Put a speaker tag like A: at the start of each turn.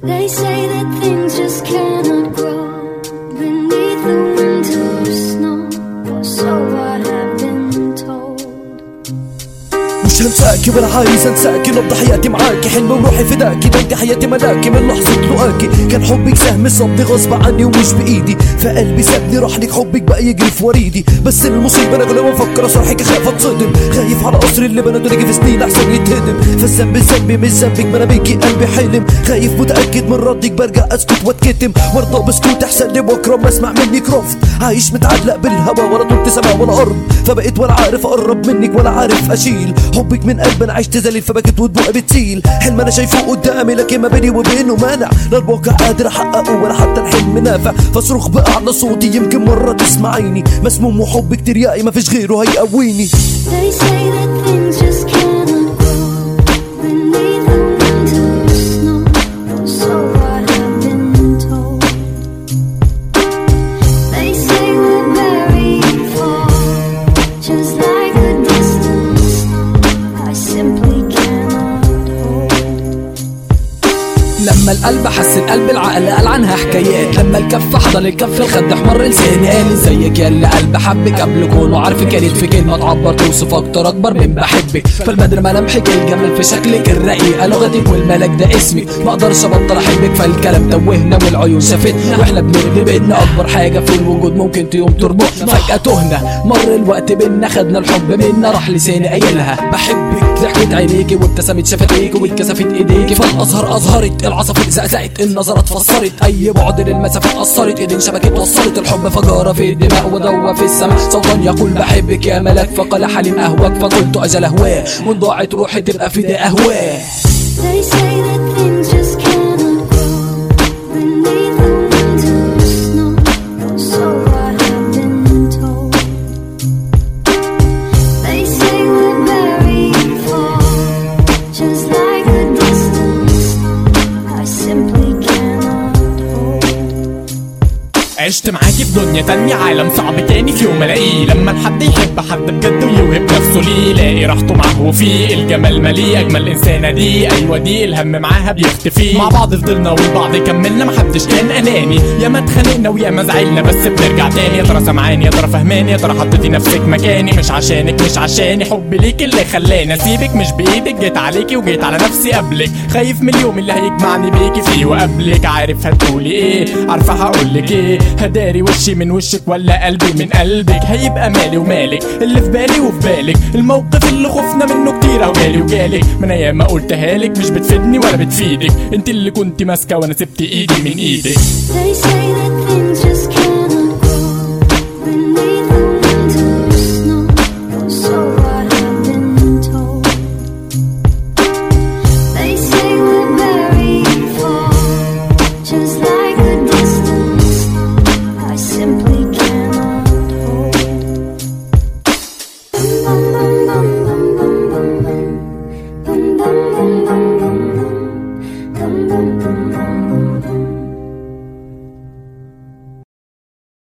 A: They say that things just cannot grow beneath the winter snow. Or so I have been told.
B: مش هنساكي ولا عايز انساكي نبض حياتي معاكي حلم وروحي فداكي ده انت حياتي ملاكي من لحظة لقاكي كان حبك سهم صدي غصب عني ومش بايدي فقلبي سابني راح لك حبك بقى يجري في وريدي بس المصيبة انا كل ما افكر اصرحك اخاف اتصدم خايف على قصري اللي بنته يجي في سنين احسن يتهدم فالذنب ذنبي مش ذنبك ما انا بيكي قلبي حلم خايف متاكد من ردك برجع اسكت واتكتم وارضى بسكوت احسن لي بكره ما اسمع منك رفض عايش متعلق بالهوا ولا طولت سما ولا ارض فبقيت ولا عارف اقرب منك ولا عارف اشيل حبك من قلب انا عشت ذليل فبكت ودموعي بتسيل حلم انا شايفه قدامي لكن ما بيني وبينه مانع لا الواقع قادر احققه ولا حتى الحلم نافع فاصرخ بقى على صوتي يمكن مره تسمعيني مسموم وحبك ترياقي ما فيش غيره هيقويني
A: They say that things just cannot grow beneath the winter snow. Or so I have been told. They say we're buried fall, just like a distant star. I simply cannot hold.
C: لما القلب حس القلب العقل قال عنها حكايات لما الكف حضن الكف الخد احمر لساني قال ازيك يا اللي قلب حبك قبل كونه عارفك كانت في كلمه تعبر توصف اكتر اكبر من بحبك فالبدر ملامحك الجمال في شكلك الرقيقه لغتك والملك ده اسمك ما اقدرش ابطل احبك فالكلام توهنا والعيون شافتنا واحنا بنرمي بينا اكبر حاجه في الوجود ممكن تيوم تربطنا فجاه تهنا مر الوقت بينا خدنا الحب منا راح لساني قايلها بحبك ضحكت عينيكي وابتسمت شفتيكي واتكسفت ايديكي فالازهر ازهرت العصافير زقزقت النظرات فسرت اي بعد للمسافات اثرت ايدين شبكت وصلت الحب فجار في الدماء وضوى في السماء صوتا يقول بحبك يا ملك فقال حليم اهواك فقلت اجل اهواه وان ضاعت روحي تبقى فداء اهواه
A: They say that things just cannot grow beneath the winter snow. Or so I have been told. They say we're buried fall, just like a distant star. I simply cannot hold.
D: عشت معاكي في دنيا تانية عالم صعب تاني في يوم الاقيه لما الحد يحب حد بجد ويوهب نفسه ليه يلاقي راحته معاه وفيه الجمال مليه اجمل انسانه دي ايوه دي الهم معاها بيختفي مع بعض فضلنا والبعض كملنا محدش كان اناني يا ما اتخانقنا ويا ما زعلنا بس بنرجع تاني يا ترى سامعاني يا ترى فهماني يا ترى حطيتي نفسك مكاني مش عشانك مش عشاني حب ليك اللي خلاني اسيبك مش بايدك جيت عليكي وجيت على نفسي قبلك خايف من اليوم اللي هيجمعني بيكي فيه وقبلك عارف هتقولي ايه عارفه هقولك ايه هداري وشي من وشك ولا قلبي من قلبك هيبقى مالي ومالك اللي في بالي وفي بالك الموقف اللي خفنا منه كتير اهو جالي وجالك من ايام ما قلتها لك مش بتفيدني ولا بتفيدك انت اللي كنت ماسكه وانا سبت ايدي من ايدك
A: They say that things just